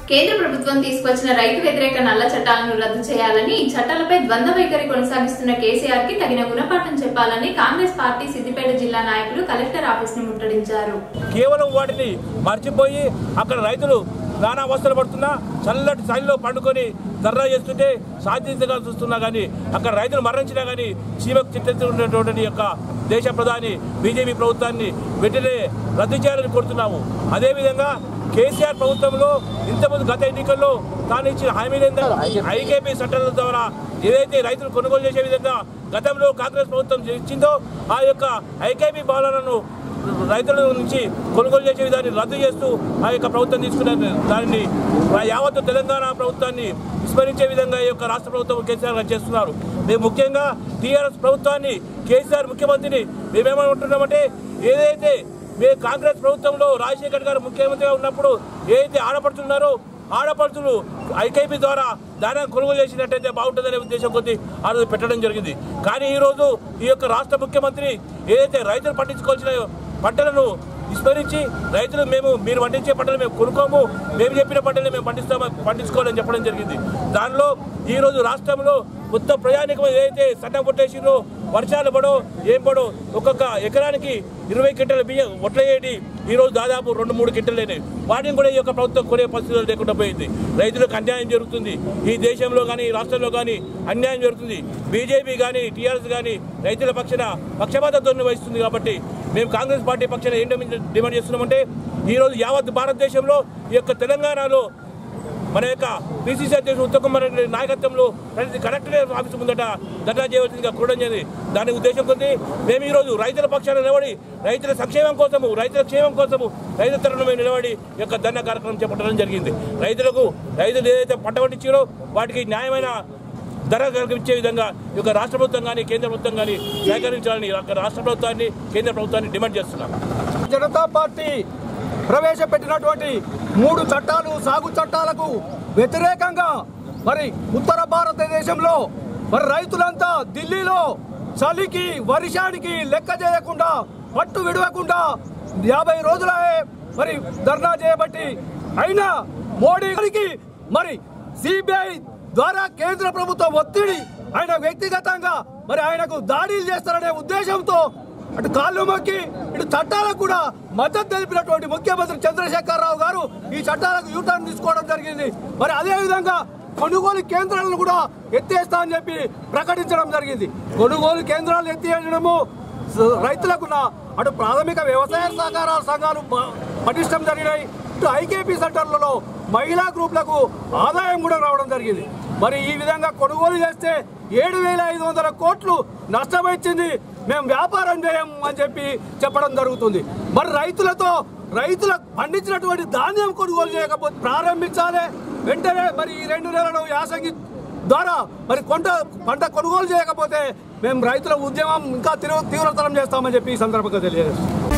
కేంద్ర ప్రభుత్వం తీసుకొచ్చిన రైతు వ్యతిరేక నల్ల చట్టాలను రద్దు చేయాలని ఈ చట్టాలపై ద్వంద్వ వైఖరి కొనసాగిస్తున్న కేసీఆర్ కి తగిన గుణపాఠం చెప్పాలని కాంగ్రెస్ పార్టీ సిద్దిపేట జిల్లా నాయకులు కలెక్టర్ ఆఫీస్ ను ముట్టడించారు కేవలం వాటిని మర్చిపోయి అక్కడ రైతులు నానా అవస్థలు పడుతున్నా చల్లటి చలిలో పండుకొని ధర్నా చేస్తుంటే సాధించగా చూస్తున్నా కానీ అక్కడ రైతులు మరణించినా కానీ చీమకు చిట్టెత్తున్నటువంటి యొక్క దేశ ప్రధాని బీజేపీ ప్రభుత్వాన్ని వెంటనే రద్దు చేయాలని కోరుతున్నాము అదేవిధంగా కేసీఆర్ ప్రభుత్వంలో ఇంతకుముందు గత ఎన్నికల్లో తాను ఇచ్చిన హామీలు ఐకేపీ చట్టాల ద్వారా ఏదైతే రైతులు కొనుగోలు చేసే విధంగా గతంలో కాంగ్రెస్ ప్రభుత్వం ఇచ్చిందో ఆ యొక్క ఐకేపీ భవనాలను రైతుల నుంచి కొనుగోలు చేసే విధాన్ని రద్దు చేస్తూ ఆ యొక్క ప్రభుత్వం తీసుకున్న దానిని యావత్తు తెలంగాణ ప్రభుత్వాన్ని విస్మరించే విధంగా ఈ యొక్క రాష్ట్ర ప్రభుత్వం కేసీఆర్ గారు చేస్తున్నారు మేము ముఖ్యంగా టీఆర్ఎస్ ప్రభుత్వాన్ని కేసీఆర్ ముఖ్యమంత్రిని మేమేమంటున్నామంటే ఏదైతే మేము కాంగ్రెస్ ప్రభుత్వంలో రాజశేఖర్ గారు ముఖ్యమంత్రిగా ఉన్నప్పుడు ఏదైతే ఆడపడుతున్నారో ఆడపడుతులు ఐకేపీ ద్వారా ధాన్యం కొనుగోలు చేసినట్టయితే బాగుంటుందనే ఉద్దేశం కొద్ది ఆ రోజు పెట్టడం జరిగింది కానీ ఈరోజు ఈ యొక్క రాష్ట్ర ముఖ్యమంత్రి ఏదైతే రైతులు పండించుకోవాల్సిన పంటలను విస్మరించి రైతులు మేము మీరు పండించే పంటలు మేము కొనుక్కోము మేము చెప్పిన పంటలు మేము పండిస్తాము పండించుకోవాలని చెప్పడం జరిగింది దానిలో ఈరోజు రాష్ట్రంలో మొత్తం ప్రయాణికం ఏదైతే సన్న కొట్టేసిరో వర్షాలు పడో ఏం పడో ఒక్కొక్క ఎకరానికి ఇరవై క్వింటల బియ్యం ఒట్లయ్యేటి ఈరోజు దాదాపు రెండు మూడు క్వింటలేనే వాటిని కూడా ఈ యొక్క ప్రభుత్వం కొనే పరిస్థితులు లేకుండా పోయింది రైతులకు అన్యాయం జరుగుతుంది ఈ దేశంలో కానీ ఈ రాష్ట్రంలో కానీ అన్యాయం జరుగుతుంది బీజేపీ కానీ టీఆర్ఎస్ కానీ రైతుల పక్షాన పక్షపాత ధోరణి వహిస్తుంది కాబట్టి మేము కాంగ్రెస్ పార్టీ పక్షాన ఏం డిమాండ్ డిమాండ్ చేస్తున్నామంటే ఈరోజు యావత్ భారతదేశంలో ఈ యొక్క తెలంగాణలో మన యొక్క పిసిసి అధ్యక్షుడు ఉత్తమ్ కుమార్ రెడ్డి నాయకత్వంలో ప్రతి కలెక్టరేట్ ఆఫీస్ ముందట ధర్నా చేయవలసిందిగా కూడడం జరిగింది దాని ఉద్దేశం కొద్ది మేము ఈరోజు రైతుల పక్షాన నిలబడి రైతుల సంక్షేమం కోసము రైతుల క్షేమం కోసము రైతు తరణ మేము నిలబడి ఈ యొక్క ధర్నా కార్యక్రమం చేపట్టడం జరిగింది రైతులకు రైతులు ఏదైతే పంట పండించారో వాటికి న్యాయమైన ధర కల్పించే విధంగా ఈ యొక్క రాష్ట్ర ప్రభుత్వం కానీ కేంద్ర ప్రభుత్వం కానీ సేకరించాలని ఈ యొక్క రాష్ట్ర ప్రభుత్వాన్ని కేంద్ర ప్రభుత్వాన్ని డిమాండ్ చేస్తున్నాం జనతా పార్టీ ప్రవేశపెట్టినటువంటి మూడు చట్టాలు సాగు చట్టాలకు వ్యతిరేకంగా మరి ఉత్తర భారతదేశంలో మరి రైతులంతా ఢిల్లీలో చలికి వర్షానికి లెక్క చేయకుండా పట్టు విడవకుండా యాభై రోజులే మరి ధర్నా చేయబట్టి అయినా మోడీ గారికి మరి సిబిఐ ద్వారా కేంద్ర ప్రభుత్వం ఒత్తిడి ఆయన వ్యక్తిగతంగా మరి ఆయనకు దాడులు చేస్తారనే ఉద్దేశంతో అటు కాళ్ళు మొక్కి ఇటు చట్టాలకు కూడా మద్దతు తెలిపినటువంటి ముఖ్యమంత్రి చంద్రశేఖరరావు గారు ఈ చట్టాలకు యూటర్న్ తీసుకోవడం జరిగింది మరి అదే విధంగా కొనుగోలు కేంద్రాలను కూడా ఎత్తేస్తా అని చెప్పి ప్రకటించడం జరిగింది కొనుగోలు కేంద్రాలు ఎత్తేయడము స- రైతులకు నా అటు ప్రాథమిక వ్యవసాయ సహకార సంఘాలు ప- పటిష్టం జరిగినాయి ఇటు ఐకేపీ సెంటర్లలో మహిళా గ్రూపులకు ఆదాయం కూడా రావడం జరిగింది మరి ఈ విధంగా కొనుగోలు చేస్తే ఏడు వేల ఐదు వందల కోట్లు నష్టం వచ్చింది మేము వ్యాపారం చేయం అని చెప్పి చెప్పడం జరుగుతుంది మరి రైతులతో రైతులకు పండించినటువంటి ధాన్యం కొనుగోలు చేయకపోతే ప్రారంభించాలి వెంటనే మరి ఈ రెండు నెలలు యాసంగి ద్వారా మరి కొంట పంట కొనుగోలు చేయకపోతే మేము రైతుల ఉద్యమం ఇంకా తీవ్ర తీవ్రతరం చేస్తామని చెప్పి ఈ సందర్భంగా తెలియజేస్తాం